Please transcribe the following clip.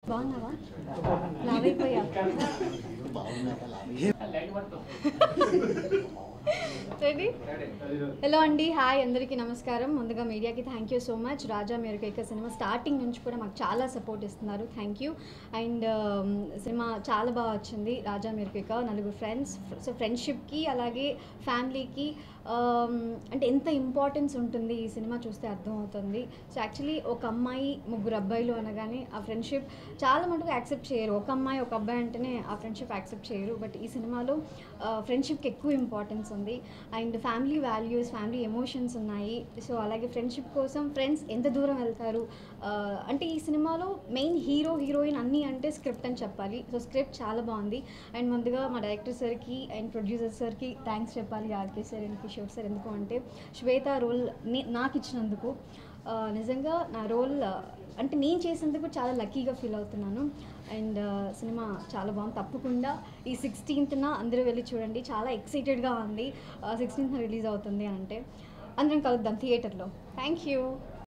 బాగున్నావా లావ్ అయిపోయా రెడీ హలో అండి హాయ్ అందరికీ నమస్కారం ముందుగా మీడియాకి thank you so much Raja Meeru Keka సినిమా స్టార్టింగ్ నుంచి కూడా మాకు చాలా సపోర్ట్ ఇస్తున్నారు థ్యాంక్ యూ అండ్ సినిమా చాలా బాగా వచ్చింది రాజా మేరకేక నలుగురు ఫ్రెండ్స్ సో ఫ్రెండ్షిప్కి అలాగే ఫ్యామిలీకి అంటే ఎంత ఇంపార్టెన్స్ ఉంటుంది ఈ సినిమా చూస్తే అర్థమవుతుంది సో యాక్చువల్లీ ఒక అమ్మాయి ముగ్గురు అబ్బాయిలు అనగానే ఆ ఫ్రెండ్షిప్ చాలా మటుకు యాక్సెప్ట్ చేయరు ఒక అమ్మాయి ఒక అబ్బాయి అంటేనే ఆ ఫ్రెండ్షిప్ యాక్సెప్ట్ చేయరు బట్ ఈ సినిమాలో ఫ్రెండ్షిప్కి ఎక్కువ ఇంపార్టెన్స్ ఉంది and family values family emotions ఉన్నాయి సో అలాగే ఫ్రెండ్షిప్ కోసం ఫ్రెండ్స్ ఎంత దూరం వెళ్తారు ఆ, అంటే ఈ సినిమాలో మెయిన్ హీరో హీరోయిన్ అన్నీ అంటే స్క్రిప్ట్ అని చెప్పాలి సో స్క్రిప్ట్ చాలా బాగుంది అండ్ ముందుగా మా డైరెక్టర్ సార్కి అండ్ ప్రొడ్యూసర్ సార్కి థ్యాంక్స్ చెప్పాలి RK sir and Kishore sir ఎందుకు అంటే శ్వేత రోల్ నాకు ఇచ్చినందుకు ఆ, నిజంగా నా రోల్ అంటే నేను చేసినందుకు చాలా లక్కీగా ఫీల్ అవుతున్నాను అండ్ సినిమా చాలా బాగుంది తప్పకుండా ఈ సిక్స్టీన్త్న అందరూ వెళ్ళి చూడండి చాలా ఎక్సైటెడ్గా ఉంది సిక్స్టీన్త్న రిలీజ్ అవుతుంది అంటే అందరం కలుద్దాం థియేటర్లో థ్యాంక్ యూ